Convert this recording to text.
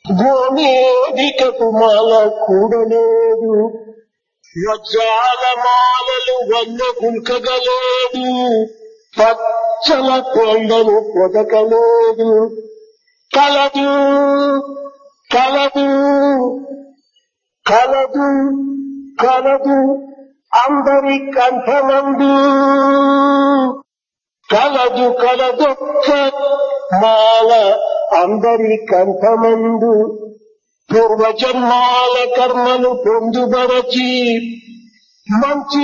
గోమేదికకు మాల కూడలేదు వజ్రాల మాలలు వన్న గుంకగలేదు పచ్చల కొండను పొదకలేదు కలదు కలదు కలదు కలదు అందరి కంఠమందు కలదు కలదొక్క మాల అందరి కంఠమందు పూర్వజన్మాల కర్మలు పొందుబరచి మంచి